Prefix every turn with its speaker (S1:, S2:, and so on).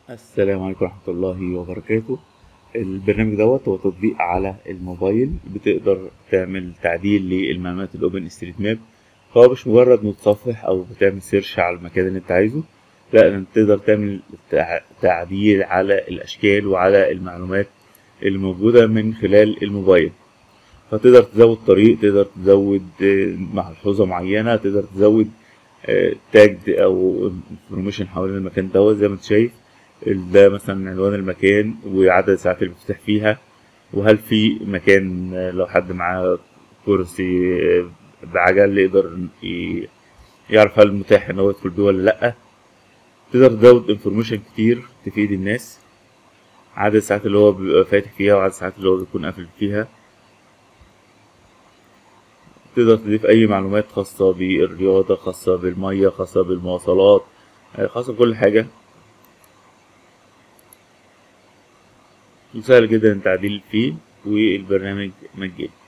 S1: السلام عليكم ورحمة الله وبركاته البرنامج دوت هو تطبيق على الموبايل بتقدر تعمل تعديل للمعلومات الأوبن ستريت ماب هو مش مجرد متصفح أو بتعمل سيرش على المكان اللي أنت عايزه لا أنت تقدر تعمل تع- تعديل على الأشكال وعلى المعلومات الموجودة من خلال الموبايل فتقدر تزود طريق تقدر تزود آه، ملحوظة معينة تقدر تزود تاج او انفورميشن حوالين المكان دوت زي ما انت شايف ده مثلا عنوان المكان وعدد الساعات اللي بتفتح فيها وهل في مكان آه، لو حد معاه كرسي آه، بعجل يقدر ي- يعرف هل متاح ان هو يدخل بيه ولا لا تقدر تزود انفورميشن كتير تفيد الناس عدد الساعات اللي هو بيبقى فاتح فيها وعدد الساعات اللي هو بيكون قافل فيها تقدر تضيف أي معلومات خاصة بالرياضة خاصة بالمية خاصة بالمواصلات آه، خاصة بكل حاجة وسهل جدا التعديل فيه والبرنامج مجاني